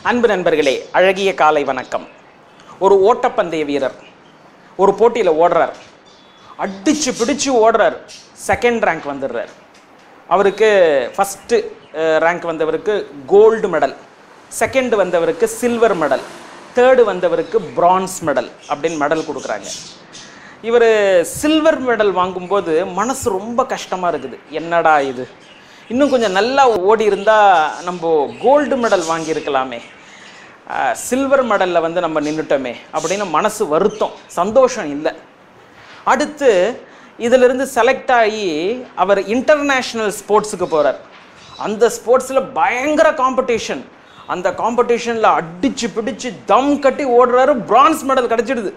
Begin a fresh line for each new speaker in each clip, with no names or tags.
அன்பு நண்பர்களே அழகிய காலை வணக்கம் ஒரு ஓட்டப்பந்தய வீரர் ஒரு போட்டியில் ஓடுறார் அடிச்சு பிடிச்சு ஓடுறார் செகண்ட் ரேங்க் வந்துடுறார் அவருக்கு ஃபஸ்ட்டு ரேங்க் வந்தவருக்கு கோல்டு மெடல் செகண்ட் வந்தவருக்கு சில்வர் மெடல் தேர்டு வந்தவருக்கு பிரான்ஸ் மெடல் அப்படின்னு மெடல் கொடுக்குறாங்க இவர் சில்வர் மெடல் வாங்கும்போது மனசு ரொம்ப கஷ்டமாக இருக்குது என்னடா இது இன்னும் கொஞ்சம் நல்லா ஓடி இருந்தால் நம்ம கோல்டு மெடல் வாங்கியிருக்கலாமே சில்வர் மெடலில் வந்து நம்ம நின்றுட்டோமே அப்படின்னு மனசு வருத்தம் சந்தோஷம் இல்லை அடுத்து இதிலிருந்து செலக்ட் ஆகி அவர் இன்டர்நேஷ்னல் ஸ்போர்ட்ஸுக்கு போகிறார் அந்த ஸ்போர்ட்ஸில் பயங்கர காம்படிஷன் அந்த காம்படிஷனில் அடிச்சு பிடிச்சு தம் கட்டி ஓடுறாரு பிரான்ஸ் மெடல் கிடச்சிடுது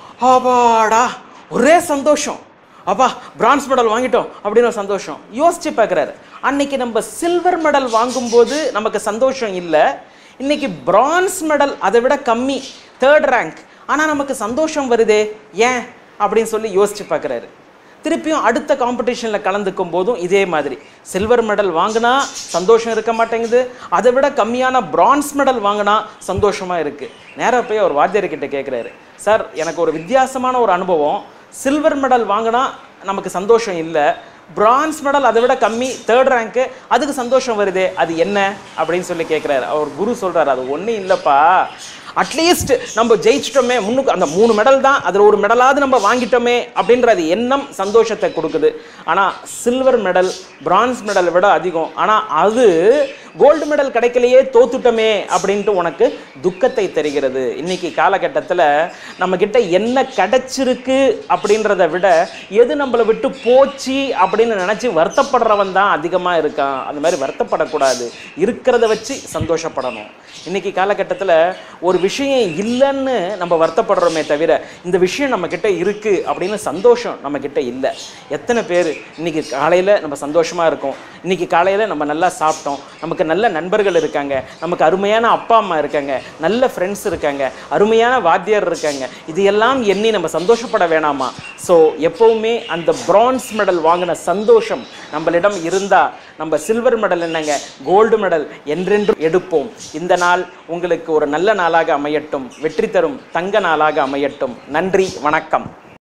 அப்பாடா ஒரே சந்தோஷம் அப்பா பிரான்ஸ் மெடல் வாங்கிட்டோம் அப்படின்னு ஒரு சந்தோஷம் யோசிச்சு பார்க்குறாரு அன்னைக்கு நம்ம சில்வர் மெடல் வாங்கும்போது நமக்கு சந்தோஷம் இல்லை இன்னைக்கு பிரான்ஸ் மெடல் அதை விட கம்மி தேர்ட் ரேங்க் ஆனால் நமக்கு சந்தோஷம் வருதே ஏன் அப்படின்னு சொல்லி யோசிச்சு பார்க்குறாரு திருப்பியும் அடுத்த காம்படிஷனில் கலந்துக்கும் போதும் இதே மாதிரி சில்வர் மெடல் வாங்கினா சந்தோஷம் இருக்க மாட்டேங்குது அதை விட கம்மியான பிரான்ஸ் மெடல் வாங்கினா சந்தோஷமாக இருக்குது நேராக போய் அவர் வாத்தியார்கிட்ட கேட்குறாரு சார் எனக்கு ஒரு வித்தியாசமான ஒரு அனுபவம் சில்வர் மெடல் வாங்கினா நமக்கு சந்தோஷம் இல்லை பிரான்ஸ் மெடல் அதை விட கம்மி தேர்ட் ரேங்க்கு அதுக்கு சந்தோஷம் வருதே அது என்ன அப்படின்னு சொல்லி கேட்குறாரு அவர் குரு சொல்கிறாரு அது ஒன்றும் இல்லைப்பா அட்லீஸ்ட் நம்ம ஜெயிச்சிட்டோமே முன்னுக்கு அந்த மூணு மெடல் தான் அதில் ஒரு மெடலாவது நம்ம வாங்கிட்டோமே அப்படின்றது எண்ணம் சந்தோஷத்தை கொடுக்குது ஆனால் சில்வர் மெடல் பிரான்ஸ் மெடல் விட அதிகம் ஆனால் அது கோல்டு மெடல் கிடைக்கலையே தோத்துட்டோமே அப்படின்ட்டு உனக்கு துக்கத்தை தருகிறது இன்னைக்கு காலகட்டத்தில் நம்ம கிட்ட என்ன கிடைச்சிருக்கு அப்படின்றத விட எது நம்மளை விட்டு போச்சு அப்படின்னு நினச்சி வருத்தப்படுறவன் தான் அதிகமாக இருக்கான் அந்த மாதிரி வருத்தப்படக்கூடாது இருக்கிறத வச்சு சந்தோஷப்படணும் இன்னைக்கு காலகட்டத்தில் ஒரு விஷயம் இல்லைன்னு நம்ம வருத்தப்படுறோமே தவிர இந்த விஷயம் நம்ம கிட்ட இருக்கு அப்படின்னு சந்தோஷம் நம்ம கிட்ட இல்லை எத்தனை பேர் இன்னைக்கு காலையில் நம்ம சந்தோஷமா இருக்கோம் இன்னைக்கு காலையில் நம்ம நல்லா சாப்பிட்டோம் நமக்கு நல்ல நண்பர்கள் இருக்காங்க நமக்கு அருமையான அப்பா அம்மா இருக்காங்க நல்ல ஃப்ரெண்ட்ஸ் இருக்காங்க அருமையான வாத்தியார் இருக்காங்க இது எல்லாம் எண்ணி நம்ம சந்தோஷப்பட வேணாமா ஸோ எப்பவுமே அந்த பிரான்ஸ் மெடல் வாங்கின சந்தோஷம் நம்மளிடம் இருந்தா நம்ம சில்வர் மெடல் என்னங்க கோல்டு மெடல் என்றென்றும் எடுப்போம் இந்த நாள் உங்களுக்கு ஒரு நல்ல நாளாக அமையட்டும் வெற்றி தரும் தங்க நாளாக அமையட்டும் நன்றி வணக்கம்